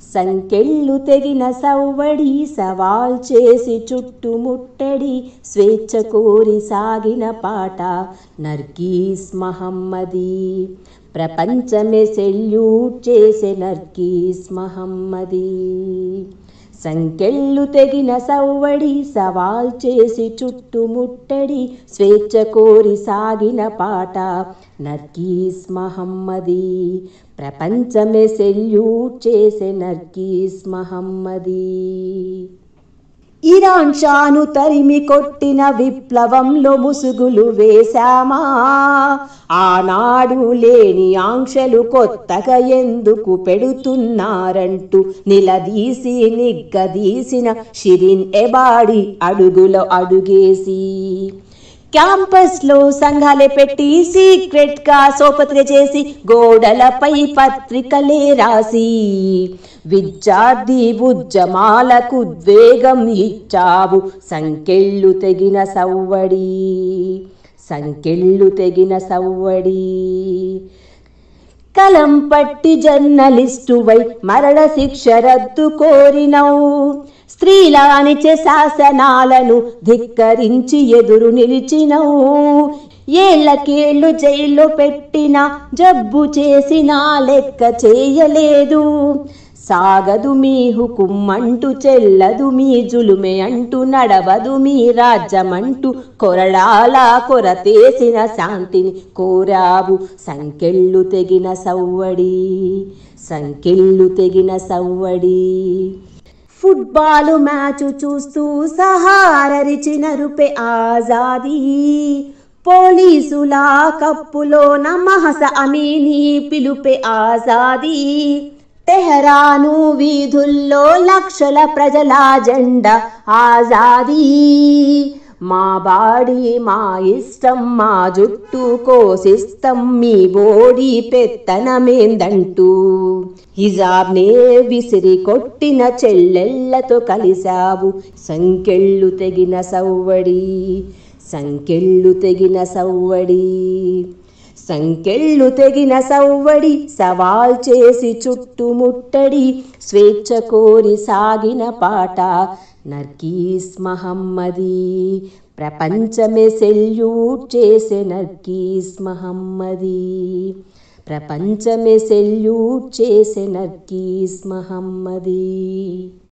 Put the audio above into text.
సంకెళ్ళు తెగిన సవ్వడి సవాల్ చేసి చుట్టుముట్టడి స్వేచ్ఛ కోరి సాగిన పాట నర్గీస్ మహమ్మదీ ప్రపంచమే సెల్యూట్ చేసే నర్గీస్ మహమ్మదీ సంకెళ్ళు తెగిన సవ్వడి సవాల్ చేసి చుట్టుముట్టడి స్వేచ్ఛ కోరి సాగిన పాట నర్గీస్ మహమ్మదీ ప్రపంచమే సెల్యూట్ చేసే నర్గీస్ మహమ్మదీ ఇరాన్ షాను తరిమి కొట్టిన విప్లవంలో ముసుగులు వేశామా ఆనాడు లేని ఆంక్షలు కొత్తగా ఎందుకు పెడుతున్నారంటూ నిలదీసి నిగ్గదీసిన షిరిన్ ఎబాడి అడుగులో అడుగేసి క్యాంపస్లో సంఘాలే పెట్టి సీక్రెట్ గా సోపత్ర చేసి గోడలపై పత్రికలే రాసి విద్యార్థి ఉద్యమాలకు ఉద్వేగం ఇచ్చావు సంకెళ్ళు తెగిన సవ్వడి సంకెళ్ళు తెగిన సవ్వడి కలం పట్టి జర్నలిస్టువై మరణ శిక్ష రద్దు కోరినవు స్త్రీలానిచే శాసనాలను ధిక్కరించి ఎదురు నిలిచినవు ఏళ్ళకేళ్ళు జైల్లో పెట్టిన జబ్బు చేసిన లెక్క చేయలేదు సాగదు మీ హుకుమ్మంటూ చెల్లదు మీ జులుమే అంటూ నడవదు మీ రాజ్యమంటూ కొరడాల కొరతేసిన శాంతిని కోరావు సంకెళ్ళు తెగిన సవ్వడి సంకెళ్ళు తెగిన సవ్వడి ఫుట్బాల్ మ్యాచ్ చూస్తూ సహారరిచిన రుపే ఆజాదీ పోలీసుల కప్పులో నమహస అమీని పిలుపే ఆజాదీ తెహరాను వీధుల్లో లక్షల ప్రజల జెండా ఆజాదీ మా బాడీ మా ఇష్టం మా జుట్టు కోసిస్తం మీ బోడి పెత్తనమేందంటూ హిజాబ్నే విసిరి కొట్టిన చెల్లెళ్లతో కలిశావు సంకెళ్ళు తెగిన సవ్వడి సంకెళ్ళు తెగిన సవ్వడి సంకెళ్ళు తెగిన సవ్వడి సవాల్ చేసి చుట్టుముట్టడి స్వేచ్ఛ కోరి సాగిన పాట నర్గీస్ మహమ్మదీ ప్రపంచమే సెల్యూట్ చేసే నర్గీస్ మహమ్మదీ ప్రపంచమే సెల్యూట్ చేసే నర్గీస్ మహమ్మదీ